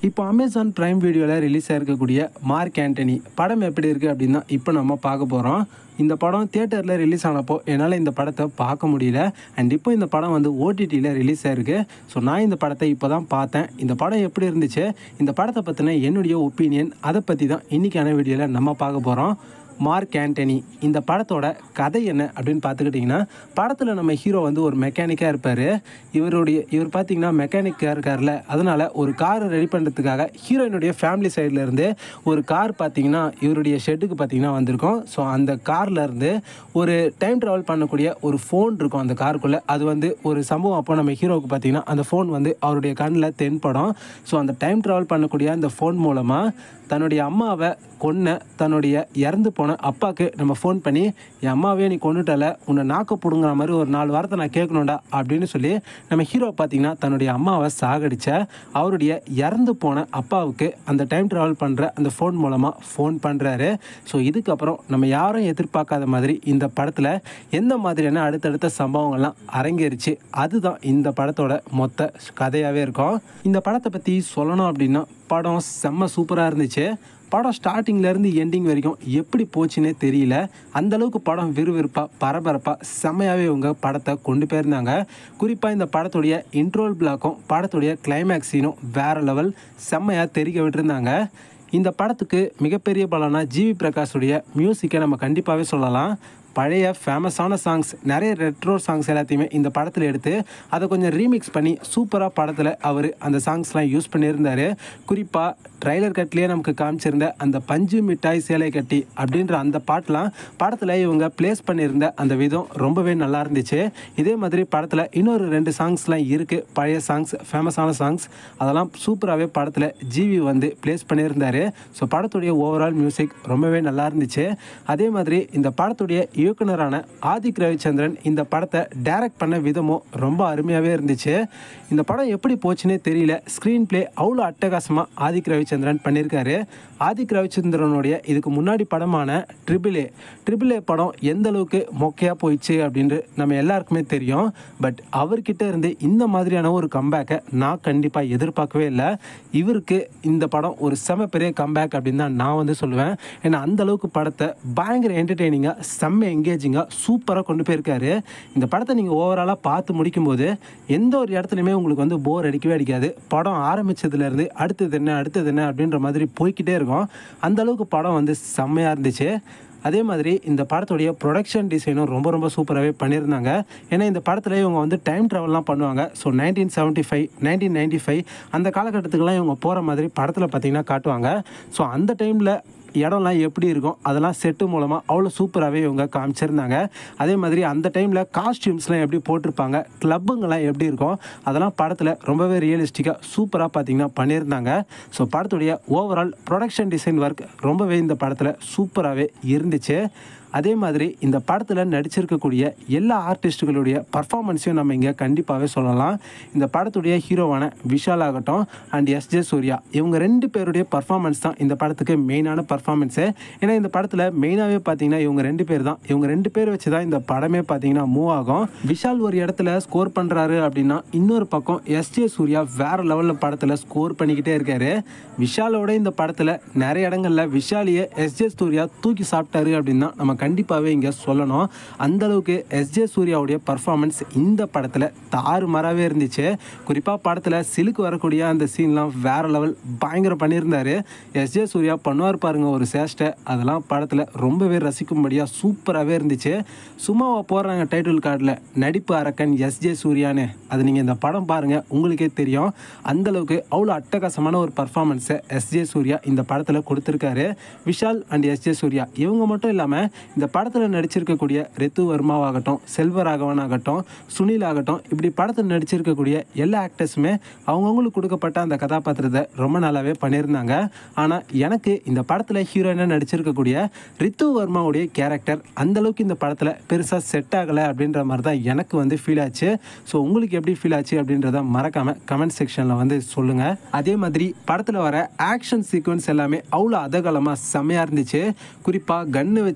இப்போ Amazon prime வீடியோவில் release ஆகிருக்கக்கூடிய மார்க் ஆண்டனி படம் எப்படி இருக்குது அப்படின்னு தான் இப்போ நம்ம பார்க்க போகிறோம் இந்த படம் தியேட்டரில் ரிலீஸ் ஆனப்போ என்னால் இந்த படத்தை பார்க்க முடியல அண்ட் இப்போ இந்த படம் வந்து ஓடிடியில் ரிலீஸ் ஆயிருக்கு ஸோ நான் இந்த படத்தை இப்போ தான் பார்த்தேன் இந்த படம் எப்படி இருந்துச்சு இந்த படத்தை பற்றின என்னுடைய ஒப்பீனியன் அதை பற்றி தான் இன்றைக்கான வீடியோவில் நம்ம பார்க்க போகிறோம் மார்க் ஆண்டனி இந்த படத்தோட கதை என்ன அப்படின்னு பார்த்துக்கிட்டிங்கன்னா படத்தில் நம்ம ஹீரோ வந்து ஒரு மெக்கானிக்காக இருப்பார் இவருடைய இவர் பார்த்தீங்கன்னா மெக்கானிக்காக இருக்கார்ல அதனால் ஒரு கார் ரெடி பண்ணுறதுக்காக ஹீரோயினுடைய ஃபேமிலி சைட்லேருந்து ஒரு கார் பார்த்தீங்கன்னா இவருடைய ஷெட்டுக்கு பார்த்தீங்கன்னா வந்திருக்கும் ஸோ அந்த கார்ல இருந்து ஒரு டைம் ட்ராவல் பண்ணக்கூடிய ஒரு ஃபோன் இருக்கும் அந்த காருக்குள்ளே அது வந்து ஒரு சம்பவம் அப்போ நம்ம ஹீரோவுக்கு பார்த்தீங்கன்னா அந்த ஃபோன் வந்து அவருடைய கண்ணில் தென்படும் ஸோ அந்த டைம் ட்ராவல் பண்ணக்கூடிய அந்த ஃபோன் மூலமாக தன்னுடைய அம்மாவை கொன்ன தன்னுடைய இறந்து போன அப்பாவுக்கு நம்ம ஃபோன் பண்ணி என் அம்மாவே நீ கொண்டுட்டல உன்னை நாக்க பிடுங்குற மாதிரி ஒரு நாலு வாரத்தை நான் கேட்கணும்டா அப்படின்னு சொல்லி நம்ம ஹீரோ பார்த்தீங்கன்னா தன்னுடைய அம்மாவை சாகடிச்ச அவருடைய இறந்து போன அப்பாவுக்கு அந்த டைம் ட்ராவல் பண்ணுற அந்த ஃபோன் மூலமாக ஃபோன் பண்ணுறாரு ஸோ இதுக்கப்புறம் நம்ம யாரும் எதிர்பார்க்காத மாதிரி இந்த படத்தில் எந்த மாதிரியான அடுத்தடுத்த சம்பவங்கள்லாம் அரங்கேறிச்சு அதுதான் இந்த படத்தோட மொத்த கதையாகவே இருக்கும் இந்த படத்தை பற்றி சொல்லணும் அப்படின்னா படம் செம்ம சூப்பராக இருந்துச்சு படம் ஸ்டார்டிங்லேருந்து எண்டிங் வரைக்கும் எப்படி போச்சுன்னே தெரியல அந்த அளவுக்கு படம் விறுவிறுப்பாக பரபரப்பாக செம்மையாகவே இவங்க படத்தை கொண்டு போயிருந்தாங்க குறிப்பாக இந்த படத்துடைய இன்ட்ரோல் பிளாக்கும் படத்துடைய கிளைமேக்ஸ் சீனும் வேறு லெவல் செம்மையாக தெரிக்க விட்டுருந்தாங்க இந்த படத்துக்கு மிகப்பெரிய பலனா ஜிவி பிரகாஷுடைய மியூசிக்கை நம்ம கண்டிப்பாகவே சொல்லலாம் பழைய ஃபேமஸான சாங்ஸ் நிறைய ரெட்ரோ சாங்ஸ் எல்லாத்தையுமே இந்த படத்தில் எடுத்து அதை கொஞ்சம் ரீமிக்ஸ் பண்ணி சூப்பராக படத்தில் அவர் அந்த சாங்ஸ்லாம் யூஸ் பண்ணியிருந்தார் குறிப்பாக ட்ரைலர் கட்லேயே நமக்கு காமிச்சிருந்த அந்த பஞ்சு மிட்டாய் சேலை கட்டி அப்படின்ற அந்த பாட்டெலாம் படத்தில் இவங்க ப்ளேஸ் பண்ணியிருந்த அந்த விதம் ரொம்பவே நல்லா இருந்துச்சு இதே மாதிரி படத்தில் இன்னொரு ரெண்டு சாங்ஸ்லாம் இருக்குது பழைய சாங்ஸ் ஃபேமஸான சாங்ஸ் அதெல்லாம் சூப்பராகவே படத்தில் ஜிவி வந்து ப்ளேஸ் பண்ணியிருந்தார் ஸோ படத்துடைய ஓவரால் மியூசிக் ரொம்பவே நல்லா இருந்துச்சு அதே மாதிரி இந்த படத்துடைய இயக்குனரான ஆதிக் ரவிச்சந்திரன் இந்த படத்தை டைரக்ட் பண்ண விதமும் ரொம்ப அருமையாகவே இருந்துச்சு இந்த படம் எப்படி போச்சுன்னே தெரியல ஸ்க்ரீன் ப்ளே அவ்வளோ அட்டகாசமாக ஆதிக் ரவிச்சந்திரன் பண்ணியிருக்காரு ஆதிக் ரவிச்சந்திரனுடைய இதுக்கு முன்னாடி படமான ட்ரிபிள் ஏ ட்ரிபிள் ஏ படம் எந்த அளவுக்கு மொக்கையாக போயிடுச்சு அப்படின்னு நம்ம எல்லாருக்குமே தெரியும் பட் அவர்கிட்ட இருந்து இந்த மாதிரியான ஒரு கம்பேக்கை நான் கண்டிப்பாக எதிர்பார்க்கவே இல்லை இவருக்கு இந்த படம் ஒரு செம பெரிய கம்பேக் அப்படின்னு தான் நான் வந்து சொல்லுவேன் ஏன்னா அந்த அளவுக்கு படத்தை பயங்கர என்டர்டெய்னிங்காக செம்ம எங்கேஜிங்காக சூப்பராக கொண்டு போயிருக்காரு இந்த படத்தை நீங்கள் ஓவராலாக பார்த்து முடிக்கும்போது எந்த ஒரு இடத்துலையுமே உங்களுக்கு வந்து போர் அடிக்கவே அடிக்காது படம் ஆரம்பித்ததுலேருந்து அடுத்தது என்ன அடுத்தது என்ன அப்படின்ற மாதிரி போய்க்கிட்டே இருக்கும் அந்த அளவுக்கு படம் வந்து செம்மையாக இருந்துச்சு அதே மாதிரி இந்த படத்துடைய ப்ரொடக்ஷன் டிசைனும் ரொம்ப ரொம்ப சூப்பராகவே பண்ணியிருந்தாங்க ஏன்னா இந்த படத்தில் இவங்க வந்து டைம் ட்ராவல்லாம் பண்ணுவாங்க so nineteen seventy five nineteen ninety five அந்த காலகட்டத்துக்குலாம் இவங்க போகிற மாதிரி படத்தில் பார்த்தீங்கன்னா காட்டுவாங்க ஸோ அந்த டைமில் இடம்லாம் எப்படி இருக்கும் அதெல்லாம் செட்டு மூலமாக அவ்வளோ சூப்பராகவே இவங்க காமிச்சிருந்தாங்க அதே மாதிரி அந்த டைமில் காஸ்டியூம்ஸ்லாம் எப்படி போட்டிருப்பாங்க கிளப்புங்கெல்லாம் எப்படி இருக்கும் அதெல்லாம் படத்தில் ரொம்பவே ரியலிஸ்டிக்காக சூப்பராக பார்த்தீங்கன்னா பண்ணியிருந்தாங்க ஸோ படத்துடைய ஓவரால் ப்ரொடக்ஷன் டிசைன் ஒர்க் ரொம்பவே இந்த படத்தில் சூப்பராகவே இருந்துச்சு அதே மாதிரி இந்த படத்தில் நடிச்சிருக்கக்கூடிய எல்லா ஆர்டிஸ்ட்டுகளுடைய பர்ஃபார்மன்ஸையும் நம்ம இங்கே கண்டிப்பாகவே சொல்லலாம் இந்த படத்துடைய ஹீரோவான விஷால் ஆகட்டும் அண்ட் எஸ் ஜே சூர்யா இவங்க ரெண்டு பேருடைய பர்ஃபார்மன்ஸ் தான் இந்த படத்துக்கு மெயினான பர்ஃபார்மன்ஸு ஏன்னா இந்த படத்தில் மெயினாகவே பார்த்தீங்கன்னா இவங்க ரெண்டு பேர் தான் இவங்க ரெண்டு பேர் வச்சு தான் இந்த படமே பார்த்தீங்கன்னா மூவ் ஆகும் விஷால் ஒரு இடத்துல ஸ்கோர் பண்ணுறாரு அப்படின்னா இன்னொரு பக்கம் எஸ் ஜே சூர்யா வேற லெவலில் படத்தில் ஸ்கோர் பண்ணிக்கிட்டே இருக்காரு விஷாலோட இந்த படத்தில் நிறைய இடங்களில் விஷாலியை எஸ் ஜே சூர்யா தூக்கி சாப்பிட்டாரு அப்படின்னா நம்ம கண்டிப்பாகவே இங்கே சொல்லணும் அந்த அளவுக்கு எஸ் ஜே சூர்யாவுடைய பர்ஃபார்மன்ஸ் இந்த படத்தில் தாறுமாறாகவே இருந்துச்சு குறிப்பாக படத்தில் சிலுக்கு வரக்கூடிய அந்த சீன்லாம் வேற லெவல் பயங்கர பண்ணியிருந்தாரு எஸ் ஜே சூர்யா பண்ணுவார் பாருங்க ஒரு சேஷ்டை அதெல்லாம் படத்தில் ரொம்பவே ரசிக்கும்படியாக சூப்பராகவே இருந்துச்சு சும்மாவா போடுறாங்க டைட்டில் கார்டில் நடிப்பு அரக்கன் எஸ் ஜே சூர்யான்னு அது நீங்கள் இந்த படம் பாருங்கள் உங்களுக்கே தெரியும் அந்த அளவுக்கு அவ்வளோ அட்டகாசமான ஒரு பர்ஃபார்மன்ஸை எஸ் ஜே சூர்யா இந்த படத்தில் கொடுத்துருக்காரு Vishal and S J Suryah இவங்க மட்டும் இல்லாமல் இந்த படத்தில் நடிச்சிருக்கக்கூடிய ரித்து வர்மாவாகட்டும் செல்வராகவன் ஆகட்டும் சுனில் ஆகட்டும் இப்படி படத்தில் நடிச்சிருக்கக்கூடிய எல்லா ஆக்டர்ஸுமே அவங்கவுங்களுக்கு கொடுக்கப்பட்ட அந்த கதாபாத்திரத்தை ரொம்ப நல்லாவே பண்ணியிருந்தாங்க ஆனால் எனக்கு இந்த படத்தில் ஹீரோயினாக நடிச்சிருக்கக்கூடிய ரித்து வர்மாவுடைய கேரக்டர் அந்த அளவுக்கு இந்த படத்தில் பெருசாக செட் ஆகலை அப்படின்ற மாதிரி தான் எனக்கு வந்து ஃபீல் ஆச்சு ஸோ உங்களுக்கு எப்படி ஃபீல் ஆச்சு அப்படின்றத மறக்காமல் கமெண்ட் செக்ஷனில் வந்து சொல்லுங்கள் அதே மாதிரி படத்தில் வர ஆக்ஷன் சீக்வன்ஸ் எல்லாமே அவ்வளோ அதகலமாக செம்மையாக இருந்துச்சு குறிப்பாக கன்று வச்சு இவங்க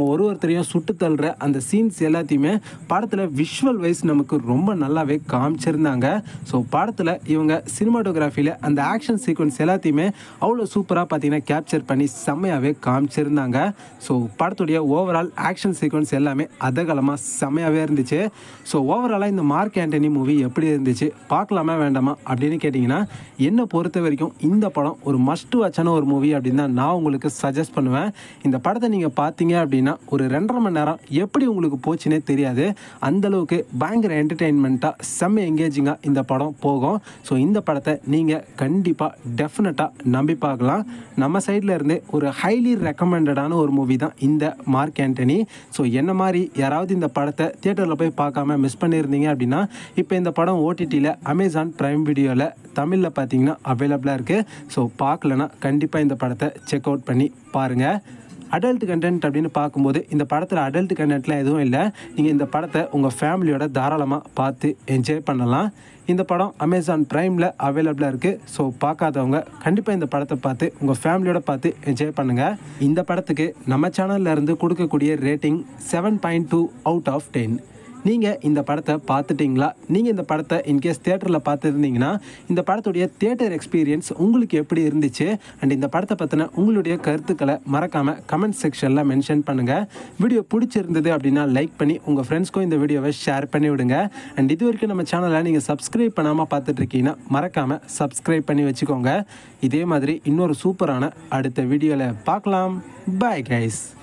ஒரு ஒருத்தரையும் சுட்டு தள்ளுற அந்த சீன்ஸ் எல்லாத்தையுமே படத்தில் விஷுவல் வைஸ் நமக்கு ரொம்ப நல்லாவே காமிச்சிருந்தாங்க ஸோ படத்தில் இவங்க சினிமாட்டோகிராஃபியில் அந்த ஆக்ஷன் சீக்வன்ஸ் எல்லாத்தையுமே அவ்வளோ சூப்பராக பார்த்தீங்கன்னா கேப்சர் பண்ணி செம்மையாகவே காமிச்சிருந்தாங்க ஸோ படத்துடைய ஓவரால் ஆக்ஷன் சீக்வன்ஸ் எல்லாமே அதகலமாக செம்மையாகவே இருந்துச்சு ஸோ ஓவராலாக இந்த மார்க் ஆண்டனி மூவி எப்படி இருந்துச்சு பார்க்கலாமா வேண்டாமா அப்படின்னு கேட்டிங்கன்னா என்னை பொறுத்த வரைக்கும் இந்த படம் ஒரு மஸ்ட் வாட்சான ஒரு மூவி அப்படின்னு தான் நான் உங்களுக்கு சஜஸ்ட் பண்ணுவேன் இந்த படத்தை நீங்கள் பார்த்தீங்க அப்படின்னா ஒரு ரெண்டரை மணி நேரம் எப்படி உங்களுக்கு போச்சுன்னே தெரியாது அந்தளவுக்கு பயங்கர என்டர்டெயின்மெண்ட்டாக செம்ம எங்கேஜிங்காக இந்த படம் போகும் ஸோ இந்த படத்தை நீங்கள் கண்டிப்பாக டெஃபினட்டாக நம்பி பார்க்கலாம் நம்ம சைடில் இருந்து ஒரு ஹைலி ரெக்கமெண்டடான ஒரு மூவி தான் இந்த மார்க் ஆண்டனி ஸோ என்ன மாதிரி யாராவது இந்த படத்தை தியேட்டரில் போய் பார்க்காம மிஸ் பண்ணியிருந்தீங்க அப்படின்னா இப்போ இந்த படம் ஓடிடியில் அமேசான் ப்ரைம் வீடியோவில் தமிழில் பார்த்தீங்கன்னா அவைலபிளாக இருக்குது ஸோ பார்க்கலனா கண்டிப்பாக இந்த படத்தை செக் அவுட் பண்ணி பாருங்கள் அடல்ட் கண்டென்ட் அப்படின்னு பார்க்கும்போது இந்த படத்தில் அடல்ட் கண்டென்ட்லாம் எதுவும் இல்லை நீங்கள் இந்த படத்தை உங்கள் ஃபேமிலியோட தாராளமாக பார்த்து என்ஜாய் பண்ணலாம் இந்த படம் அமேசான் ப்ரைமில் அவைலபிளாக இருக்குது ஸோ பார்க்காதவங்க கண்டிப்பாக இந்த படத்தை பார்த்து உங்கள் ஃபேமிலியோட பார்த்து என்ஜாய் பண்ணுங்கள் இந்த படத்துக்கு நம்ம சேனல்ல இருந்து கொடுக்கக்கூடிய rating seven point two out of ten நீங்கள் இந்த படத்தை பார்த்துட்டிங்களா நீங்கள் இந்த படத்தை இன்கேஸ் தேட்டரில் பார்த்துருந்தீங்கன்னா இந்த படத்துடைய தேட்டர் எக்ஸ்பீரியன்ஸ் உங்களுக்கு எப்படி இருந்துச்சு அண்ட் இந்த படத்தை பற்றின உங்களுடைய கருத்துக்களை மறக்காமல் கமெண்ட் செக்ஷனில் மென்ஷன் பண்ணுங்கள் வீடியோ பிடிச்சிருந்தது அப்படின்னா லைக் பண்ணி உங்கள் ஃப்ரெண்ட்ஸ்க்கும் இந்த வீடியோவை ஷேர் பண்ணி விடுங்க அண்ட் இது வரைக்கும் நம்ம சேனலை நீங்கள் சப்ஸ்கிரைப் பண்ணாமல் பார்த்துட்ருக்கீங்கன்னா மறக்காமல் சப்ஸ்கிரைப் பண்ணி வச்சுக்கோங்க இதே மாதிரி இன்னொரு சூப்பரான அடுத்த வீடியோவில் பார்க்கலாம் பாய் கைஸ்